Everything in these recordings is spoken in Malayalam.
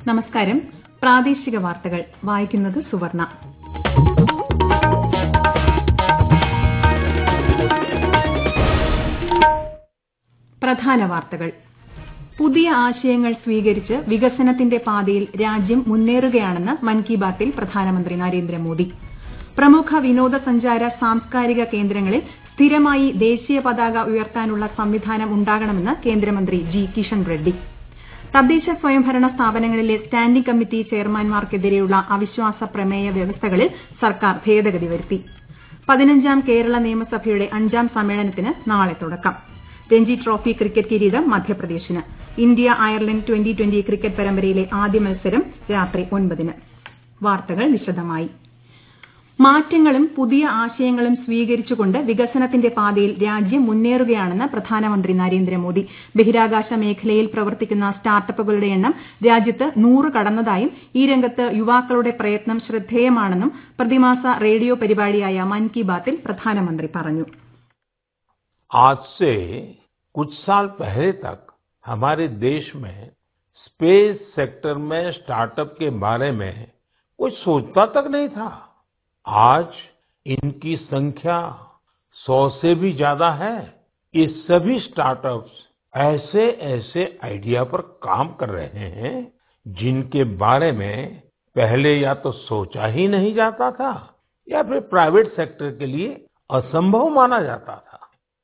നമസ്കാരം പ്രാദേശിക വാർത്തകൾ വായിക്കുന്നത് സുവർണ പ്രധാന വാർത്തകൾ പുതിയ ആശയങ്ങൾ സ്വീകരിച്ച് വികസനത്തിന്റെ പാതയിൽ രാജ്യം മുന്നേറുകയാണെന്ന് മൻ കി ബാത്തിൽ പ്രധാനമന്ത്രി നരേന്ദ്രമോദി പ്രമുഖ വിനോദസഞ്ചാര സാംസ്കാരിക കേന്ദ്രങ്ങളിൽ സ്ഥിരമായി ദേശീയ പതാക ഉയർത്താനുള്ള സംവിധാനം ഉണ്ടാകണമെന്ന് കേന്ദ്രമന്ത്രി ജി കിഷൻ റെഡ്ഡി തദ്ദേശ സ്വയംഭരണ സ്ഥാപനങ്ങളിലെ സ്റ്റാൻഡിംഗ് കമ്മിറ്റി ചെയർമാൻമാർക്കെതിരെയുള്ള അവിശ്വാസ പ്രമേയ വ്യവസ്ഥകളിൽ സർക്കാർ ഭേദഗതി വരുത്തി പതിനഞ്ചാം കേരള നിയമസഭയുടെ അഞ്ചാം സമ്മേളനത്തിന് നാളെ തുടക്കം രഞ്ജി ട്രോഫി ക്രിക്കറ്റ് കിരീടം മധ്യപ്രദേശിന് India Ireland twenty twenty cricket പരമ്പരയിലെ ആദ്യ മത്സരം രാത്രി ഒൻപതിന് വാർത്തകൾ വിശദമായി മാറ്റങ്ങളും പുതിയ ആശയങ്ങളും സ്വീകരിച്ചുകൊണ്ട് വികസനത്തിന്റെ പാതയിൽ രാജ്യം മുന്നേറുകയാണെന്ന് പ്രധാനമന്ത്രി നരേന്ദ്രമോദി ബഹിരാകാശ മേഖലയിൽ പ്രവർത്തിക്കുന്ന സ്റ്റാർട്ടപ്പുകളുടെ എണ്ണം രാജ്യത്ത് നൂറ് കടന്നതായും ഈ രംഗത്ത് യുവാക്കളുടെ പ്രയത്നം ശ്രദ്ധേയമാണെന്നും പ്രതിമാസ റേഡിയോ പരിപാടിയായ മൻ കി ബാത്തിൽ പ്രധാനമന്ത്രി പറഞ്ഞു आज से कुछ साल पहले तक हमारे देश में स्पेस सेक्टर में स्टार्टअप के बारे में कोई सोचता तक नहीं था आज इनकी संख्या सौ से भी ज्यादा है ये सभी स्टार्टअप्स ऐसे ऐसे आइडिया पर काम कर रहे हैं जिनके बारे में पहले या तो सोचा ही नहीं जाता था या फिर प्राइवेट सेक्टर के लिए असंभव माना जाता था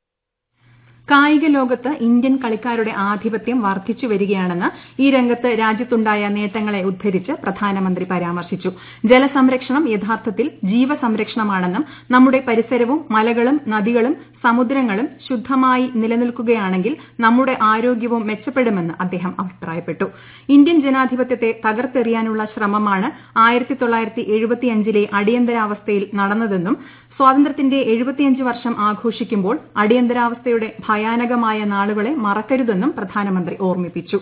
കായിക ലോകത്ത് ഇന്ത്യൻ കളിക്കാരുടെ ആധിപത്യം വർദ്ധിച്ചു വരികയാണെന്ന് ഈ രംഗത്ത് രാജ്യത്തുണ്ടായ നേട്ടങ്ങളെ ഉദ്ധരിച്ച് പ്രധാനമന്ത്രി പരാമർശിച്ചു ജലസംരക്ഷണം യഥാർത്ഥത്തിൽ ജീവസംരക്ഷണമാണെന്നും നമ്മുടെ പരിസരവും മലകളും നദികളും സമുദ്രങ്ങളും ശുദ്ധമായി നിലനിൽക്കുകയാണെങ്കിൽ നമ്മുടെ ആരോഗ്യവും മെച്ചപ്പെടുമെന്ന് അദ്ദേഹം അഭിപ്രായപ്പെട്ടു ഇന്ത്യൻ ജനാധിപത്യത്തെ തകർത്തെറിയാനുള്ള ശ്രമമാണ് ആയിരത്തി തൊള്ളായിരത്തി എഴുപത്തിയഞ്ചിലെ അടിയന്തരാവസ്ഥയിൽ നടന്നതെന്നും സ്വാതന്ത്ര്യത്തിന്റെ എഴുപത്തിയഞ്ച് വർഷം ആഘോഷിക്കുമ്പോൾ അടിയന്തരാവസ്ഥയുടെ ഭയാനകമായ നാളുകളെ മറക്കരുതെന്നും പ്രധാനമന്ത്രി ഓർമ്മിപ്പിച്ചു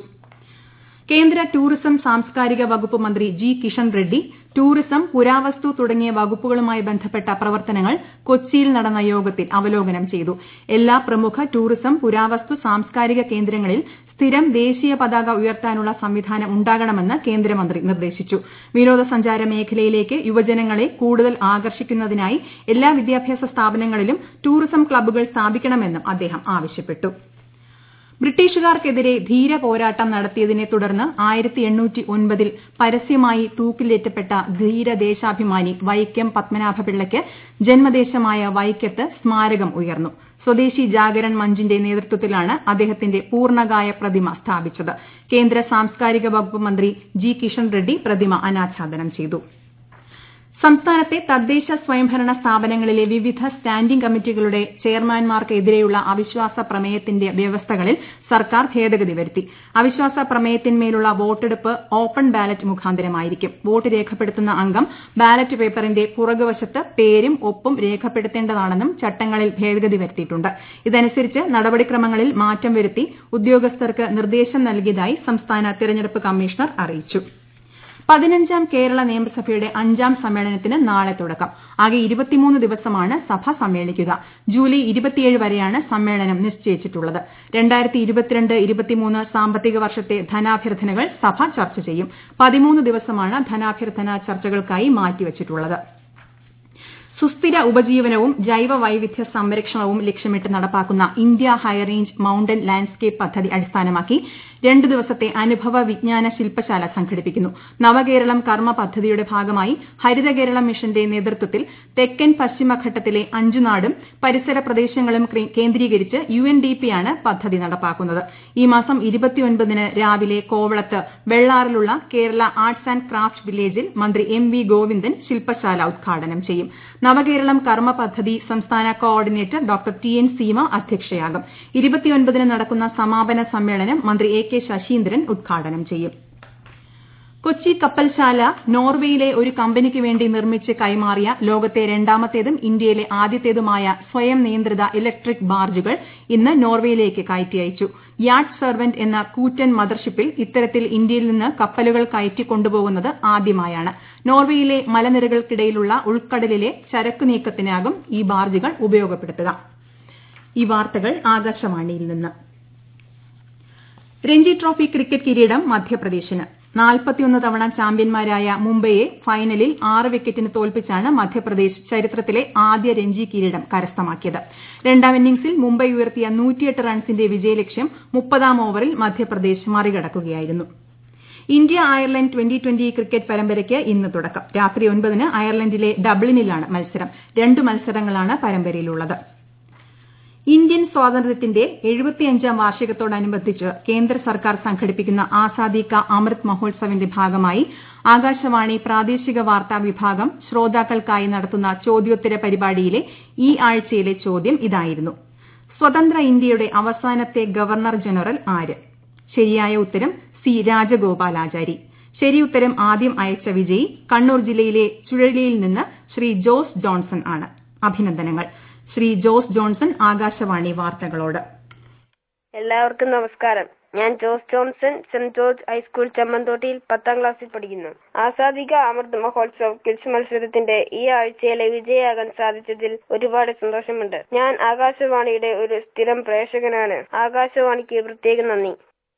കേന്ദ്ര ടൂറിസം സാംസ്കാരിക വകുപ്പ് മന്ത്രി ജി കിഷൻ റെഡ്ഡി ടൂറിസം പുരാവസ്തു തുടങ്ങിയ വകുപ്പുകളുമായി ബന്ധപ്പെട്ട പ്രവർത്തനങ്ങൾ കൊച്ചിയിൽ നടന്ന യോഗത്തിൽ അവലോകനം ചെയ്തു എല്ലാ പ്രമുഖ ടൂറിസം പുരാവസ്തു സാംസ്കാരിക കേന്ദ്രങ്ങളിൽ സ്ഥിരം ദേശീയ പതാക ഉയർത്താനുള്ള സംവിധാനം ഉണ്ടാകണമെന്ന് കേന്ദ്രമന്ത്രി നിർദ്ദേശിച്ചു വിനോദസഞ്ചാര മേഖലയിലേക്ക് യുവജനങ്ങളെ കൂടുതൽ ആകർഷിക്കുന്നതിനായി എല്ലാ വിദ്യാഭ്യാസ സ്ഥാപനങ്ങളിലും ടൂറിസം ക്ലബ്ബുകൾ സ്ഥാപിക്കണമെന്നും അദ്ദേഹം ആവശ്യപ്പെട്ടു ബ്രിട്ടീഷുകാർക്കെതിരെ ധീര പോരാട്ടം നടത്തിയതിനെ തുടർന്ന് ആയിരത്തി എണ്ണൂറ്റി ഒൻപതിൽ പരസ്യമായി തൂക്കിലേറ്റപ്പെട്ട ധീരദേശാഭിമാനി വൈക്കം പത്മനാഭപിള്ളയ്ക്ക് ജന്മദേശമായ വൈക്കത്ത് സ്മാരകം ഉയർന്നു സ്വദേശി ജാഗരൺ മഞ്ചിന്റെ നേതൃത്വത്തിലാണ് അദ്ദേഹത്തിന്റെ പൂർണ്ണകായ പ്രതിമ സ്ഥാപിച്ചത് കേന്ദ്ര സാംസ്കാരിക വകുപ്പ് മന്ത്രി ജി കിഷൻ റെഡ്ഡി പ്രതിമ അനാച്ഛാദനം ചെയ്തു സംസ്ഥാനത്തെ തദ്ദേശ സ്വയംഭരണ സ്ഥാപനങ്ങളിലെ വിവിധ സ്റ്റാൻഡിംഗ് കമ്മിറ്റികളുടെ ചെയർമാൻമാർക്കെതിരെയുള്ള അവിശ്വാസ പ്രമേയത്തിന്റെ വ്യവസ്ഥകളിൽ സർക്കാർ ഭേദഗതി വരുത്തി അവിശ്വാസ പ്രമേയത്തിന്മേലുള്ള വോട്ടെടുപ്പ് ഓപ്പൺ ബാലറ്റ് മുഖാന്തരമായിരിക്കും വോട്ട് രേഖപ്പെടുത്തുന്ന അംഗം ബാലറ്റ് പേപ്പറിന്റെ പുറകുവശത്ത് പേരും ഒപ്പും രേഖപ്പെടുത്തേണ്ടതാണെന്നും ചട്ടങ്ങളിൽ ഭേദഗതി വരുത്തിയിട്ടുണ്ട് ഇതനുസരിച്ച് നടപടിക്രമങ്ങളിൽ മാറ്റം വരുത്തി ഉദ്യോഗസ്ഥർക്ക് നിർദ്ദേശം നൽകിയതായി സംസ്ഥാന തിരഞ്ഞെടുപ്പ് കമ്മീഷണർ അറിയിച്ചു പതിനഞ്ചാം കേരള നിയമസഭയുടെ അഞ്ചാം സമ്മേളനത്തിന് നാളെ തുടക്കം ആകെ ഇരുപത്തിമൂന്ന് ദിവസമാണ് സഭ സമ്മേളിക്കുക ജൂലൈ ഇരുപത്തിയേഴ് വരെയാണ് സമ്മേളനം നിശ്ചയിച്ചിട്ടുള്ളത് രണ്ടായിരത്തി ഇരുപത്തിരണ്ട് ഇരുപത്തിമൂന്ന് സാമ്പത്തിക വർഷത്തെ ധനാഭ്യർത്ഥനകൾ സഭ ചർച്ച ചെയ്യും പതിമൂന്ന് ദിവസമാണ് ധനാഭ്യർത്ഥന ചർച്ചകൾക്കായി മാറ്റിവച്ചിട്ടുള്ളത് സുസ്ഥിര ഉപജീവനവും ജൈവ വൈവിധ്യ സംരക്ഷണവും ലക്ഷ്യമിട്ട് നടപ്പാക്കുന്ന ഇന്ത്യ ഹൈറേഞ്ച് മൌണ്ടൻ ലാൻഡ്സ്കേപ്പ് പദ്ധതി അടിസ്ഥാനമാക്കി രണ്ട് ദിവസത്തെ അനുഭവ വിജ്ഞാന ശില്പശാല സംഘടിപ്പിക്കുന്നു നവകേരളം കർമ്മ പദ്ധതിയുടെ ഭാഗമായി ഹരിത കേരളം മിഷന്റെ നേതൃത്വത്തിൽ തെക്കൻ പശ്ചിമഘട്ടത്തിലെ അഞ്ചുനാടും പരിസര പ്രദേശങ്ങളും കേന്ദ്രീകരിച്ച് യു എൻ ഡി പി ആണ് പദ്ധതി നടപ്പാക്കുന്നത് ഈ മാസം ഇരുപത്തിയൊൻപതിന് രാവിലെ കോവളത്ത് വെള്ളാറിലുള്ള കേരള ആർട്സ് ആൻഡ് ക്രാഫ്റ്റ് വില്ലേജിൽ മന്ത്രി എം വി ഗോവിന്ദൻ ശില്പശാല ഉദ്ഘാടനം ചെയ്യും നവകേരളം കർമ്മ പദ്ധതി സംസ്ഥാന coordinator doctor T N Seema അധ്യക്ഷയാകും ഇരുപത്തിയൊൻപതിന് നടക്കുന്ന സമാപന സമ്മേളനം മന്ത്രി എ കെ ശശീന്ദ്രൻ ഉദ്ഘാടനം ചെയ്യും കൊച്ചി കപ്പൽശാല നോർവേയിലെ ഒരു കമ്പനിക്ക് വേണ്ടി നിർമ്മിച്ച് കൈമാറിയ ലോകത്തെ രണ്ടാമത്തേതും ഇന്ത്യയിലെ ആദ്യത്തേതുമായ സ്വയം നിയന്ത്രിത ഇലക്ട്രിക് ബാർജുകൾ ഇന്ന് നോർവേയിലേക്ക് കയറ്റി അയച്ചു യാട്ട് സെർവന്റ് എന്ന കൂറ്റൻ മദർഷിപ്പിൽ ഇത്തരത്തിൽ ഇന്ത്യയിൽ നിന്ന് കപ്പലുകൾ കയറ്റി കൊണ്ടുപോകുന്നത് ആദ്യമായാണ് നോർവേയിലെ മലനിരകൾക്കിടയിലുള്ള ഉൾക്കടലിലെ ചരക്കു നീക്കത്തിനാകും ഈ ബാർജുകൾ ഉപയോഗപ്പെടുത്തുക ഈ വാർത്തകൾ ആകാശവാണിയിൽ നിന്ന് രഞ്ജി ട്രോഫി ക്രിക്കറ്റ് കിരീടം മധ്യപ്രദേശിന് നാൽപ്പത്തിയൊന്ന് തവണ ചാമ്പ്യന്മാരായ മുംബൈയെ ഫൈനലിൽ ആറ് വിക്കറ്റിന് തോൽപ്പിച്ചാണ് മധ്യപ്രദേശ് ചരിത്രത്തിലെ ആദ്യ രഞ്ജി കിരീടം കരസ്ഥമാക്കിയത് രണ്ടാം ഇന്നിംഗ്സിൽ മുംബൈ ഉയർത്തിയ നൂറ്റിയെട്ട് റൺസിന്റെ വിജയലക്ഷ്യം മുപ്പതാം ഓവറിൽ മധ്യപ്രദേശ് മറികടക്കുകയായിരുന്നു India Ireland twenty twenty cricket പരമ്പരയ്ക്ക് ഇന്ന് തുടക്കം രാത്രി ഒൻപതിന് അയർലൻഡിലെ ഡബ്ലിനിലാണ് മത്സരം രണ്ട് മത്സരങ്ങളാണ് പരമ്പരയിലുള്ളത് ഇന്ത്യൻ സ്വാതന്ത്ര്യത്തിന്റെ എഴുപത്തിയഞ്ചാം വാർഷികത്തോടനുബന്ധിച്ച് കേന്ദ്ര സർക്കാർ സംഘടിപ്പിക്കുന്ന ആസാദി കാ അമൃത് മഹോത്സവിന്റെ ഭാഗമായി ആകാശവാണി പ്രാദേശിക വാർത്താ വിഭാഗം ശ്രോതാക്കൾക്കായി നടത്തുന്ന ചോദ്യോത്തര പരിപാടിയിലെ ഈ ആഴ്ചയിലെ ചോദ്യം ഇതായിരുന്നു സ്വതന്ത്ര ഇന്ത്യയുടെ അവസാനത്തെ ഗവർണർ ജനറൽ ആര് ശരിയായ ഉത്തരം സി രാജഗോപാലാചാരി ശരി ഉത്തരം ആദ്യം അയച്ച വിജയി കണ്ണൂർ ജില്ലയിലെ ചുഴലിയിൽ നിന്ന് ശ്രീ ജോസ് ജോൺസൺ ആണ് അഭിനന്ദനങ്ങൾ ശ്രീ ജോസ് ജോൺസൺ ആകാശവാണി വാർത്തകളോട് എല്ലാവർക്കും നമസ്കാരം ഞാൻ Jose Johnson Saint George High School ചമ്മന്തോട്ടിയിൽ പത്താം ക്ലാസ്സിൽ പഠിക്കുന്നു ആസാദിക അമൃത് മഹോത്സവ് ക്വിസ് മത്സരത്തിന്റെ ഈ ആഴ്ചയിലെ വിജയിയാകാൻ സാധിച്ചതിൽ ഒരുപാട് സന്തോഷമുണ്ട് ഞാൻ ആകാശവാണിയുടെ ഒരു സ്ഥിരം പ്രേക്ഷകനാണ് ആകാശവാണിക്ക് പ്രത്യേകം നന്ദി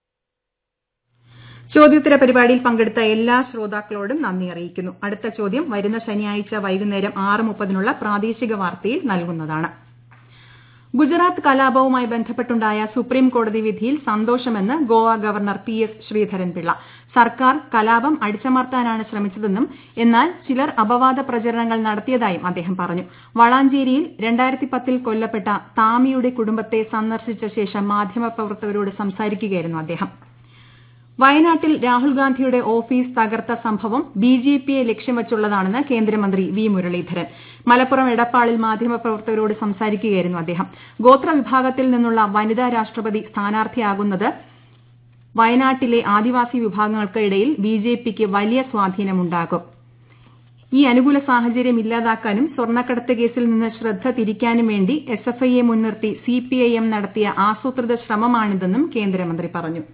ചോദ്യോത്തര പരിപാടിയിൽ പങ്കെടുത്ത എല്ലാ ശ്രോതാക്കളോടും നന്ദി അറിയിക്കുന്നു അടുത്ത ചോദ്യം വരുന്ന ശനിയാഴ്ച വൈകുന്നേരം ആറ് മുപ്പതിനുള്ള പ്രാദേശിക വാർത്തയിൽ നൽകുന്നതാണ് ഗുജറാത്ത് കലാപവുമായി ബന്ധപ്പെട്ടുണ്ടായ സുപ്രീം കോടതി വിധിയിൽ സന്തോഷമെന്ന് Goa governor P S Sreedharan Pillai സർക്കാർ കലാപം അടിച്ചമർത്താനാണ് ശ്രമിച്ചതെന്നും എന്നാൽ ചിലർ അപവാദ പ്രചരണങ്ങൾ നടത്തിയതായും അദ്ദേഹം പറഞ്ഞു വളാഞ്ചേരിയിൽ രണ്ടായിരത്തി പത്തിൽ കൊല്ലപ്പെട്ട താമിയുടെ കുടുംബത്തെ സന്ദർശിച്ച ശേഷം മാധ്യമപ്രവർത്തകരോട് സംസാരിക്കുകയായിരുന്നു അദ്ദേഹം വയനാട്ടിൽ രാഹുൽ ഗാന്ധിയുടെ ഓഫീസ് തകർത്ത സംഭവം ബിജെപിയെ ലക്ഷ്യം വച്ചുള്ളതാണെന്ന് കേന്ദ്രമന്ത്രി വി മുരളീധരൻ മലപ്പുറം എടപ്പാളിൽ മാധ്യമപ്രവർത്തകരോട് സംസാരിക്കുകയായിരുന്നു അദ്ദേഹം ഗോത്രവിഭാഗത്തിൽ നിന്നുള്ള വനിതാ രാഷ്ട്രപതി സ്ഥാനാർത്ഥിയാകുന്നത് വയനാട്ടിലെ ആദിവാസി വിഭാഗങ്ങൾക്ക് ഇടയിൽ ബിജെപിക്ക് വലിയ സ്വാധീനമുണ്ടാകും ഈ അനുകൂല സാഹചര്യം ഇല്ലാതാക്കാനും സ്വർണ്ണക്കടത്ത് കേസിൽ നിന്ന് ശ്രദ്ധ തിരിക്കാനും വേണ്ടി എസ്എഫ്ഐയെ മുൻനിർത്തി സിപിഐഎം നടത്തിയ ആസൂത്രിത ശ്രമമാണിതെന്നും കേന്ദ്രമന്ത്രി പറഞ്ഞു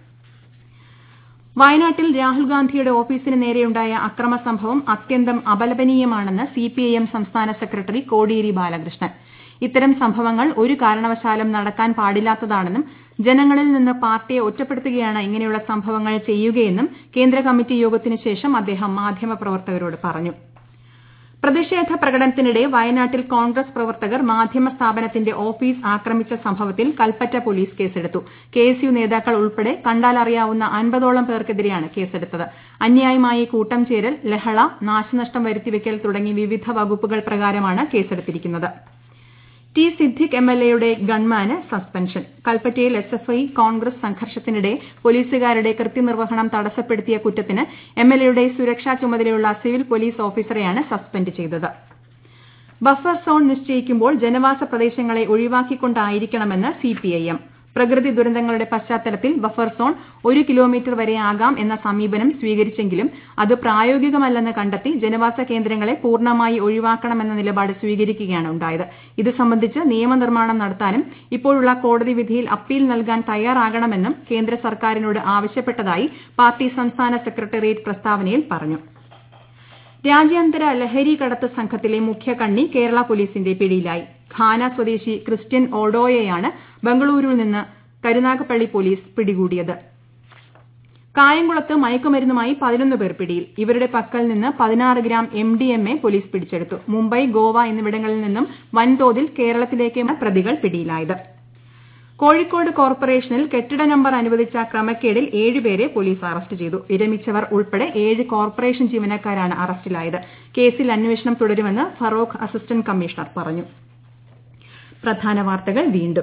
വയനാട്ടിൽ രാഹുൽ ഗാന്ധിയുടെ ഓഫീസിന് നേരെയുണ്ടായ അക്രമ സംഭവം അത്യന്തം അപലപനീയമാണെന്ന് സിപിഐഎം സംസ്ഥാന സെക്രട്ടറി കോടിയേരി ബാലകൃഷ്ണൻ ഇത്തരം സംഭവങ്ങൾ ഒരു കാരണവശാലും നടക്കാൻ പാടില്ലാത്തതാണെന്നും ജനങ്ങളിൽ നിന്ന് പാർട്ടിയെ ഒറ്റപ്പെടുത്തുകയാണ് ഇങ്ങനെയുള്ള സംഭവങ്ങൾ ചെയ്യുകയെന്നും കേന്ദ്ര കമ്മിറ്റി യോഗത്തിന് ശേഷം അദ്ദേഹം മാധ്യമപ്രവർത്തകരോട് പറഞ്ഞു പ്രതിഷേധ പ്രകടനത്തിനിടെ വയനാട്ടിൽ കോൺഗ്രസ് പ്രവർത്തകർ മാധ്യമ സ്ഥാപനത്തിന്റെ ഓഫീസ് ആക്രമിച്ച സംഭവത്തിൽ കൽപ്പറ്റ പോലീസ് കേസെടുത്തു കെഎസ്യു നേതാക്കൾ ഉൾപ്പെടെ കണ്ടാലറിയാവുന്ന അൻപതോളം പേർക്കെതിരെയാണ് കേസെടുത്തത് അന്യായമായി കൂട്ടം ചേരൽ ലഹള നാശനഷ്ടം വരുത്തിവെക്കൽ തുടങ്ങി വിവിധ വകുപ്പുകൾ പ്രകാരമാണ് കേസെടുത്തിരിക്കുന്നത് ടി സിദ്ദിഖ് എംഎൽഎയുടെ ഗൺമാന് സസ്പെൻഷൻ കൽപ്പറ്റയിൽ എസ്എഫ്ഐ കോൺഗ്രസ് സംഘർഷത്തിനിടെ പോലീസുകാരുടെ കൃത്യനിർവഹണം തടസ്സപ്പെടുത്തിയ കുറ്റത്തിന് എംഎൽഎയുടെ സുരക്ഷാ ചുമതലയുള്ള സിവിൽ പോലീസ് ഓഫീസറെയാണ് സസ്പെൻഡ് ചെയ്തത് ബഫർ സോൺ നിശ്ചയിക്കുമ്പോൾ ജനവാസ പ്രദേശങ്ങളെ ഒഴിവാക്കിക്കൊണ്ടായിരിക്കണമെന്ന് സിപിഐഎം പ്രകൃതി ദുരന്തങ്ങളുടെ പശ്ചാത്തലത്തിൽ ബഫർ സോൺ ഒരു കിലോമീറ്റർ വരെ ആകാം എന്ന സമീപനം സ്വീകരിച്ചെങ്കിലും അത് പ്രായോഗികമല്ലെന്ന് കണ്ടെത്തി ജനവാസ കേന്ദ്രങ്ങളെ പൂർണ്ണമായി ഒഴിവാക്കണമെന്ന നിലപാട് സ്വീകരിക്കുകയാണ് ഉണ്ടായത് ഇത് സംബന്ധിച്ച് നിയമനിർമ്മാണം നടത്താനും ഇപ്പോഴുള്ള കോടതി വിധിയിൽ അപ്പീൽ നൽകാൻ തയ്യാറാകണമെന്നും കേന്ദ്ര സർക്കാരിനോട് ആവശ്യപ്പെട്ടതായി പാർട്ടി സംസ്ഥാന സെക്രട്ടേറിയറ്റ് പ്രസ്താവനയിൽ പറഞ്ഞു രാജ്യാന്തര ലഹരി കടത്ത് സംഘത്തിലെ മുഖ്യകണ്ണി കേരള പോലീസിന്റെ പിടിയിലായി ഘാന സ്വദേശി ക്രിസ്ത്യൻ ഓഡോയെയാണ് ബംഗളൂരുവിൽ നിന്ന് കരുനാഗപ്പള്ളി പോലീസ് പിടികൂടിയത് കായംകുളത്ത് മയക്കുമരുന്നുമായി പതിനൊന്ന് പേർ പിടിയിൽ ഇവരുടെ പക്കൽ നിന്ന് പതിനാറ് gram M D M A police പിടിച്ചെടുത്തു മുംബൈ ഗോവ എന്നിവിടങ്ങളിൽ നിന്നും വൻതോതിൽ കേരളത്തിലേക്ക് പ്രതികൾ പിടിയിലായത് കോഴിക്കോട് കോർപ്പറേഷനിൽ കെട്ടിട നമ്പർ അനുവദിച്ച ക്രമക്കേടിൽ ഏഴുപേരെ പോലീസ് അറസ്റ്റ് ചെയ്തു വിരമിച്ചവർ ഉൾപ്പെടെ ഏഴ് കോർപ്പറേഷൻ ജീവനക്കാരാണ് അറസ്റ്റിലായത് കേസിൽ അന്വേഷണം തുടരുമെന്ന് ഫറോക്ക് അസിസ്റ്റന്റ് കമ്മീഷണർ പറഞ്ഞു പ്രധാന വാർത്തകൾ വീണ്ടും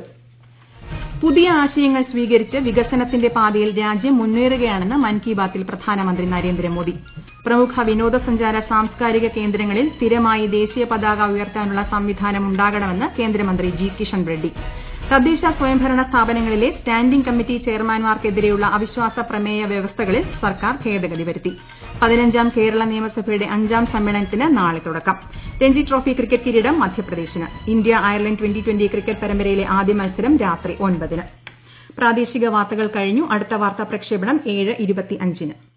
പുതിയ ആശയങ്ങൾ സ്വീകരിച്ച് വികസനത്തിന്റെ പാതയിൽ രാജ്യം മുന്നേറുകയാണെന്ന് മൻ കി ബാത്തിൽ പ്രധാനമന്ത്രി നരേന്ദ്രമോദി പ്രമുഖ വിനോദസഞ്ചാര സാംസ്കാരിക കേന്ദ്രങ്ങളിൽ സ്ഥിരമായി ദേശീയ പതാക ഉയർത്താനുള്ള സംവിധാനം ഉണ്ടാകണമെന്ന് കേന്ദ്രമന്ത്രി ജി കിഷൻ റെഡ്ഡി തദ്ദേശ സ്വയംഭരണ സ്ഥാപനങ്ങളിലെ സ്റ്റാൻഡിംഗ് കമ്മിറ്റി ചെയർമാൻമാർക്കെതിരെയുള്ള അവിശ്വാസ പ്രമേയ വ്യവസ്ഥകളിൽ സർക്കാർ ഭേദഗതി വരുത്തി പതിനഞ്ചാം കേരള നിയമസഭയുടെ അഞ്ചാം സമ്മേളനത്തിന് നാളെ തുടക്കം രഞ്ജി ട്രോഫി ക്രിക്കറ്റ് കിരീടം മധ്യപ്രദേശിന് India Ireland twenty twenty cricket പരമ്പരയിലെ ആദ്യ മത്സരം രാത്രി ഒൻപതിന് പ്രാദേശിക വാർത്തകൾ കഴിഞ്ഞു അടുത്ത വാർത്താ പ്രക്ഷേപണം ഏഴ് ഇരുപത്തി അഞ്ചിന്